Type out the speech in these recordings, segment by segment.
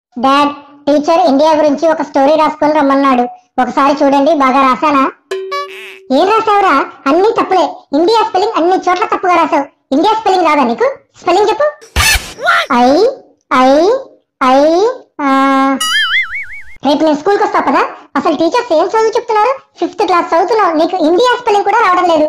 dad teacher India గురించి ఒక story రాసుకొని రమ్మన్నాడు ఒకసారి చూడండి బాగా రాశానా ఏం రాసావురా అన్ని తప్పులే ఇండియా స్పెల్లింగ్ అన్ని చోట్ల తప్పుగా రాసావు ఇండియా స్పెల్లింగ్ రాదా నీకు స్పెల్లింగ్ చెప్పు ఐ ఐ ఐ ఆ, రేపు నేను స్కూల్కి వస్తా కదా అసలు టీచర్స్ ఏం చదువు చెప్తున్నారు ఫిఫ్త్ క్లాస్ చదువుతున్నావు నీకు ఇండియా స్పెల్లింగ్ కూడా రావడం లేదు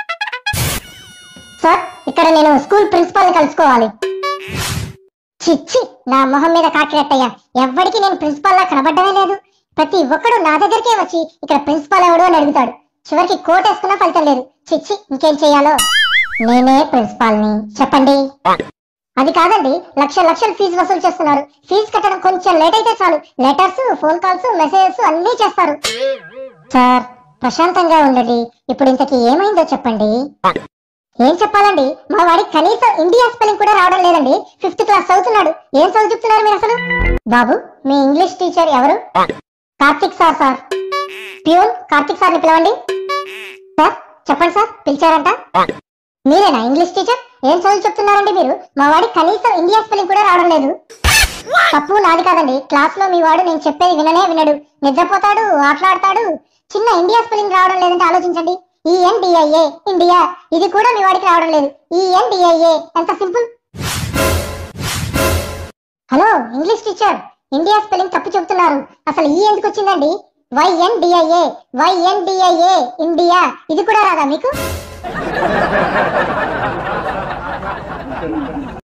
సార్ ఇక్కడ నేను స్కూల్ ప్రిన్సిపాల్ కలుసుకోవాలి చిచ్చి నా మొహం మీద కాకినట్టయ్యా ఎవ్వడికి నేను ప్రిన్సిపాల్ లా కనబడ్డమే లేదు ప్రతి ఒక్కడు నా దగ్గరికే వచ్చి ఇక్కడ ప్రిన్సిపాల్ ఎవడు అని అడుగుతాడు చివరికి కోట్ వేసుకున్నా ఫలితం లేదు చిచ్చి ఇంకేం చెయ్యాలో నేనే ప్రిన్సిపాల్ ని చెప్పండి అది కాదండి లక్ష లక్షలు ఫీజు వసూలు చేస్తున్నారు ఫీజు కట్టడం కొంచెం లేట్ అయితే చాలు లెటర్స్ ఫోన్ కాల్స్ మెసేజెస్ అన్నీ చేస్తారు సార్ ప్రశాంతంగా ఉండండి ఇప్పుడు ఇంతకీ ఏమైందో చెప్పండి ఏం చెప్పాలండి మా వాడికి కనీసం ఇండియా స్పెల్లింగ్ కూడా రావడం లేదండి ఫిఫ్త్ క్లాస్ చదువుతున్నాడు ఏం చదువు చెప్తున్నారు మీరు అసలు బాబు మీ ఇంగ్లీష్ టీచర్ ఎవరు Karthik sir sir peon Karthik సార్ని పిలవండి సార్ చెప్పండి సార్ పిలిచారంట మీరేనా ఇంగ్లీష్ టీచర్ ఏం చదువు చెప్తున్నారండి మీరు మా వాడికి కనీసం ఇండియా స్పెల్లింగ్ కూడా రావడం లేదు తప్పు నాది కాదండి క్లాస్ లో మీ వాడు నేను చెప్పేది విననే వినడు నిద్రపోతాడు ఆటలాడతాడు చిన్న ఇండియా స్పెల్లింగ్ రావడం లేదంటే ఆలోచించండి ఈఎన్డిఐఏ ఇండియా ఇది కూడా మీ వాడికి రావడం లేదు ఈఎన్డిఐఏ ఎంత simple hello English teacher India spelling తప్పు చెబుతున్నారు అసలు ఈ ఎందుకు వచ్చిందండి వైఎన్డిఐఏ వైఎన్డిఐఏ ఇండియా ఇది కూడా రాదా మీకు